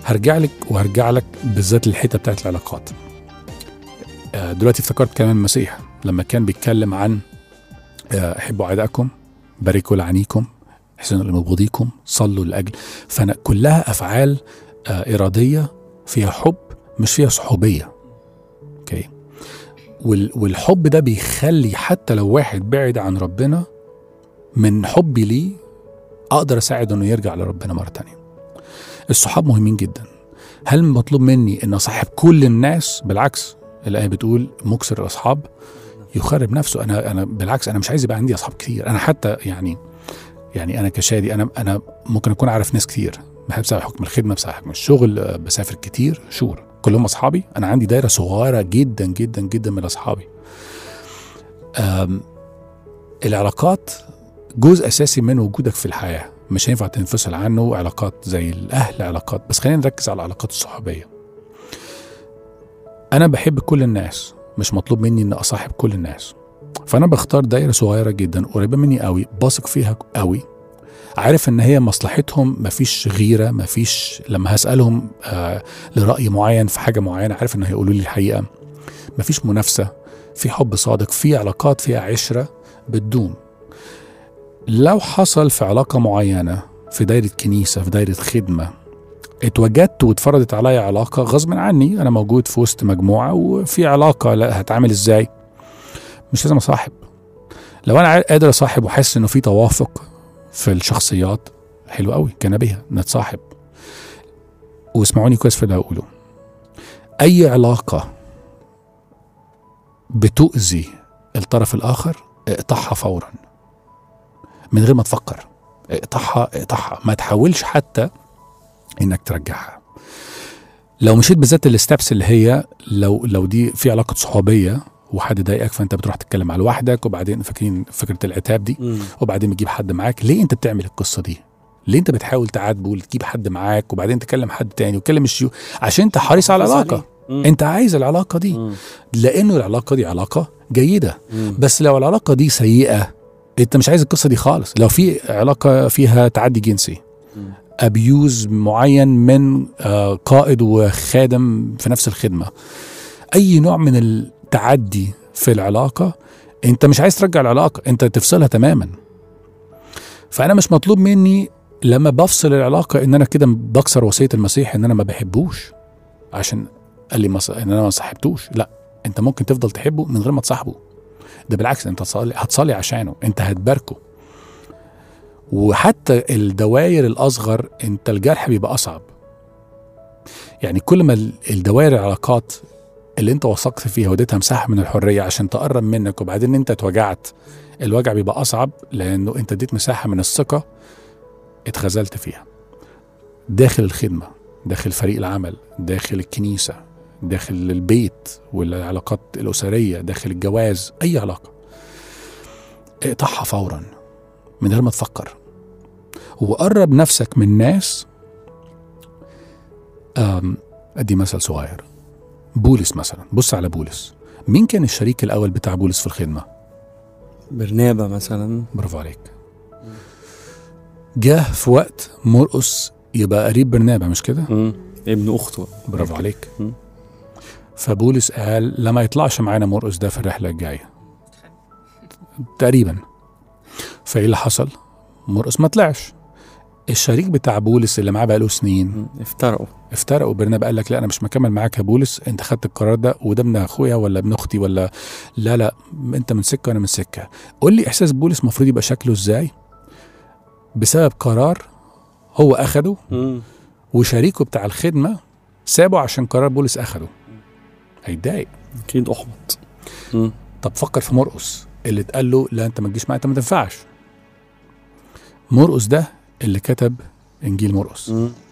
هرجع لك وهرجع لك بالذات الحته بتاعت العلاقات آه، دلوقتي افتكرت كلام المسيح لما كان بيتكلم عن آه، احبوا اعدائكم باركوا لعنيكم احسنوا لمبغضيكم صلوا لاجل فانا كلها افعال آه، اراديه فيها حب مش فيها صحوبيه اوكي وال- والحب ده بيخلي حتى لو واحد بعد عن ربنا من حبي ليه اقدر اساعده انه يرجع لربنا مره تانية الصحاب مهمين جدا هل مطلوب مني ان اصاحب كل الناس بالعكس الايه بتقول مكسر الاصحاب يخرب نفسه انا انا بالعكس انا مش عايز يبقى عندي اصحاب كتير انا حتى يعني يعني انا كشادي انا انا ممكن اكون عارف ناس كتير بسبب حكم الخدمه بسبب حكم الشغل آه، بسافر كتير شور كلهم اصحابي انا عندي دايره صغيره جدا جدا جدا من اصحابي أم، العلاقات جزء اساسي من وجودك في الحياه مش هينفع تنفصل عنه علاقات زي الاهل علاقات بس خلينا نركز على العلاقات الصحوبيه انا بحب كل الناس مش مطلوب مني ان اصاحب كل الناس فانا بختار دايره صغيره جدا قريبه مني قوي بثق فيها قوي عارف ان هي مصلحتهم مفيش غيره مفيش لما هسالهم آه لراي معين في حاجه معينه عارف ان هيقولوا لي الحقيقه مفيش منافسه في حب صادق في علاقات فيها عشره بتدوم لو حصل في علاقه معينه في دايره كنيسه في دايره خدمه اتوجدت واتفرضت عليا علاقه غصب عني انا موجود في وسط مجموعه وفي علاقه لا هتعامل ازاي مش لازم اصاحب لو انا عا- قادر اصاحب وحاسس انه في توافق في الشخصيات حلو قوي كان بيها نتصاحب واسمعوني كويس في اللي هقوله اي علاقه بتؤذي الطرف الاخر اقطعها فورا من غير ما تفكر اقطعها اقطعها ما تحاولش حتى انك ترجعها لو مشيت بالذات الستبس اللي هي لو لو دي في علاقه صحوبيه وحد ضايقك فانت بتروح تتكلم على لوحدك وبعدين فاكرين فكره العتاب دي مم. وبعدين بتجيب حد معاك ليه انت بتعمل القصه دي ليه انت بتحاول تعاتبه وتجيب حد معاك وبعدين تكلم حد تاني وتكلم الشيو عشان انت حريص على حافظ العلاقه عليه. مم. انت عايز العلاقه دي مم. لانه العلاقه دي علاقه جيده مم. بس لو العلاقه دي سيئه انت مش عايز القصه دي خالص لو في علاقه فيها تعدي جنسي مم. ابيوز معين من آه، قائد وخادم في نفس الخدمه اي نوع من التعدي في العلاقه انت مش عايز ترجع العلاقه انت تفصلها تماما فانا مش مطلوب مني لما بفصل العلاقه ان انا كده بكسر وصيه المسيح ان انا ما بحبوش عشان قال لي مص... ان انا ما صاحبتوش لا انت ممكن تفضل تحبه من غير ما تصاحبه ده بالعكس انت هتصلي هتصلي عشانه انت هتباركه وحتى الدوائر الاصغر انت الجرح بيبقى اصعب يعني كل ما ال- الدوائر العلاقات اللي انت وثقت فيها واديتها مساحه من الحريه عشان تقرب منك وبعدين انت اتوجعت الوجع بيبقى اصعب لانه انت اديت مساحه من الثقه اتخذلت فيها داخل الخدمه داخل فريق العمل داخل الكنيسه داخل البيت والعلاقات الاسريه داخل الجواز اي علاقه اقطعها فورا من غير ما تفكر وقرب نفسك من ناس أم، ادي مثل صغير بولس مثلا بص على بولس مين كان الشريك الاول بتاع بولس في الخدمه برنابا مثلا برافو عليك جه في وقت مرقس يبقى قريب برنابا مش كده مم. ابن اخته برافو عليك مم. فبولس قال لما يطلعش معانا مرقس ده في الرحله الجايه تقريبا فايه اللي حصل مرقس ما طلعش الشريك بتاع بولس اللي معاه بقاله سنين مم. افترقوا افترقوا برنابا قال لك لا انا مش مكمل معاك يا بولس انت خدت القرار ده وده ابن اخويا ولا ابن اختي ولا لا لا انت من سكه وانا من سكه قول لي احساس بولس المفروض يبقى شكله ازاي بسبب قرار هو اخده مم. وشريكه بتاع الخدمه سابه عشان قرار بولس اخده هيتضايق اكيد احبط مم. طب فكر في مرقس اللي اتقال له لا انت ما تجيش معايا انت ما تنفعش مرقس ده اللي كتب انجيل مرقس مم.